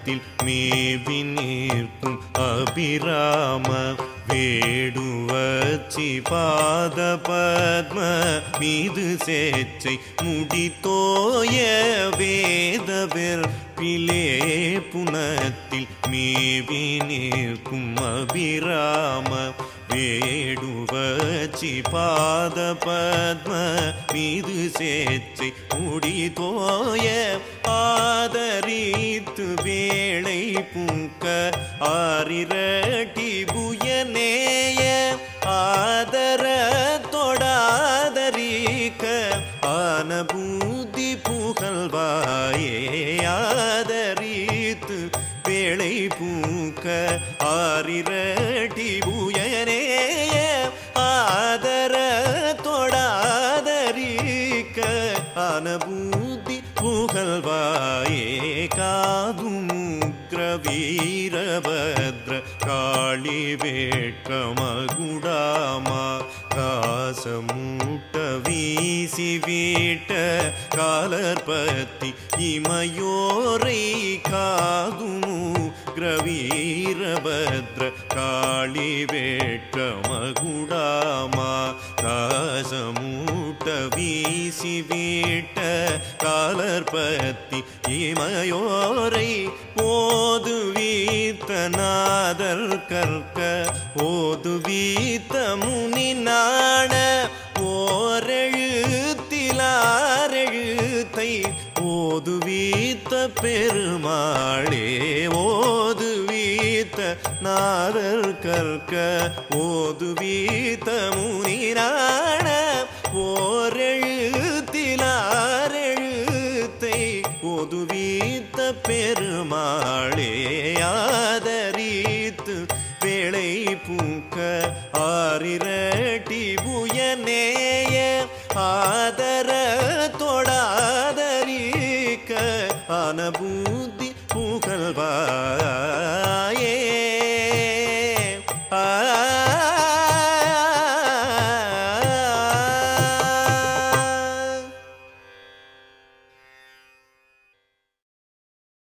புனத்தில் மேவி நிற்கும் அபிராம வேடுவச்சி பாத பத்ம மீது சேச்சை முடித்தோய வேதவர் பிலே புனத்தில் மேவி நிற்கும் அபிராம வேடுவச்சி பாத பத்ம மீது சேச்சை முடிதோய ஆதரித்து வேளை பூக்க ஆரிரட்டி புயனேய ஆதர தொடாதரிக்க ஆனபூதி புகழ்வாயே ஆதரித்து வேளை பூக்க ஆரிரட்டி புயனேய ஆதர தொடாதரிக்க அனபூதி புகழ்வாயே காதுமுக்ர வீரபத்ர காளி வேட்கமகுடாமா காசமூட்ட வீசி வீட்ட காலர்பத்தி இமையோரை காதுமு கிரவீரபத்ர காளி வேட்கமகுடாமா காசமூட்ட வீசி வீட்ட காலர்பத்தி இமையோரை போது வீத்த நாதல் கற்க ஓது வீத்த முனி நாண ஓரெழுத்திலாரெழுத்தை ஓது வீத்த பெருமாளே ஓது வீத்த நாதல் கற்க ஓது வீத்த முனி நாண ஓரெழுத்திலாரெழுத்தை ஒதுவீத்த பெருமாளே ஆதரித்து வேளை பூக்க ஆரிரட்டி புயனேய ஆதர தொடாதரிக்க அனபூதி புகழ்வாயே